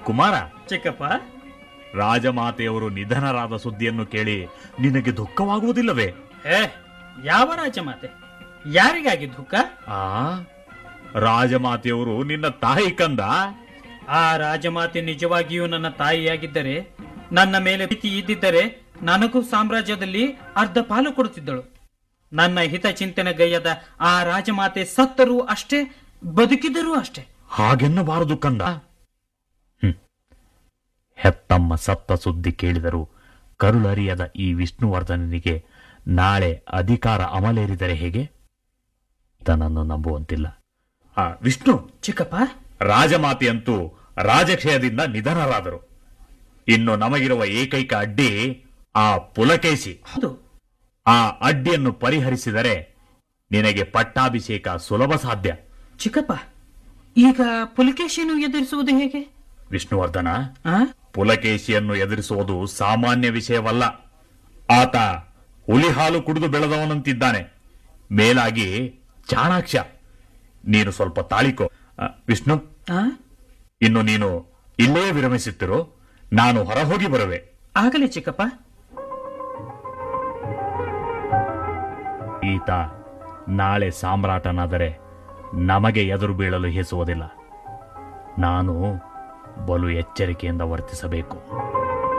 ಕುಮಾರ ಚಿಕ್ಕಪ್ಪ ರಾಜಮಾತೆಯವರು ನಿಧನರಾದ ಸುದ್ದಿಯನ್ನು ಕೇಳಿ ನಿನಗೆ ದುಃಖವಾಗುವುದಿಲ್ಲವೇ ಏ ಯಾವ ರಾಜಮಾತೆ ಯಾರಿಗಾಗಿ ದುಃಖ ಆ ರಾಜಮಾತೆಯವರು ನಿನ್ನ ತಾಯಿ ಕಂದ ಆ ರಾಜಮಾತೆ ನಿಜವಾಗಿಯೂ ನನ್ನ ತಾಯಿಯಾಗಿದ್ದರೆ ನನ್ನ ಮೇಲೆ ಪ್ರೀತಿ ಇದ್ದಿದ್ದರೆ ನನಗೂ ಸಾಮ್ರಾಜ್ಯದಲ್ಲಿ ಅರ್ಧ ಪಾಲು ಕೊಡುತ್ತಿದ್ದಳು ನನ್ನ ಹಿತಚಿಂತನೆಗೈಯದ ಆ ರಾಜಮಾತೆ ಸತ್ತರೂ ಅಷ್ಟೇ ಬದುಕಿದರೂ ಅಷ್ಟೇ ಹಾಗೆನ್ನಬಾರದು ಕಂದ ಹ್ಮ್. ಹೆತ್ತಮ್ಮ ಸತ್ತ ಸುದ್ದಿ ಕೇಳಿದರು ಕರುಳರಿಯದ ಈ ವಿಷ್ಣುವರ್ಧನನಿಗೆ ನಾಳೆ ಅಧಿಕಾರ ಅಮಲೇರಿದರೆ ಹೇಗೆ ತನ್ನನ್ನು ನಂಬುವಂತಿಲ್ಲ ಆ ವಿಷ್ಣು ಚಿಕ್ಕಪ್ಪ ರಾಜಮಾತೆಯಂತೂ ರಾಜಕ್ಷಯದಿಂದ ನಿಧನರಾದರು ಇನ್ನು ನಮಗಿರುವ ಏಕೈಕ ಅಡ್ಡಿ ಆ ಪುಲಕೇಶಿ ಹೌದು ಆ ಅಡ್ಡಿಯನ್ನು ಪರಿಹರಿಸಿದರೆ ನಿನಗೆ ಪಟ್ಟಾಭಿಷೇಕ ಸುಲಭ ಸಾಧ್ಯ ಚಿಕ್ಕಪ್ಪ ಈಗ ಪುಲಿಕೇಶಿಯನ್ನು ಎದುರಿಸುವುದು ಹೇಗೆ ವಿಷ್ಣುವರ್ಧನ ಆ ಪುಲಕೇಶಿಯನ್ನು ಎದುರಿಸುವುದು ಸಾಮಾನ್ಯ ವಿಷಯವಲ್ಲ ಆತ ಹುಲಿ ಹಾಲು ಕುಡಿದು ಬೆಳೆದವನಂತಿದ್ದಾನೆ ಮೇಲಾಗಿ ಚಾಣಾಕ್ಷ ನೀನು ಸ್ವಲ್ಪ ತಾಳಿಕೋ ಆ, ವಿಷ್ಣು ಆ ಇನ್ನು ನೀನು ಇಲ್ಲೇ ವಿರಮಿಸುತ್ತಿರು ನಾನು ಹೊರಹೋಗಿ ಬರುವೆ ಆಗಲಿ ಚಿಕ್ಕಪ್ಪ ಈತ ನಾಳೆ ಸಾಮ್ರಾಟನಾದರೆ ನಮಗೆ ಎದುರು ಬೀಳಲು ಹೆಸುವುದಿಲ್ಲ ನಾನು ಬಲು ಎಚ್ಚರಿಕೆಯಿಂದ ವರ್ತಿಸಬೇಕು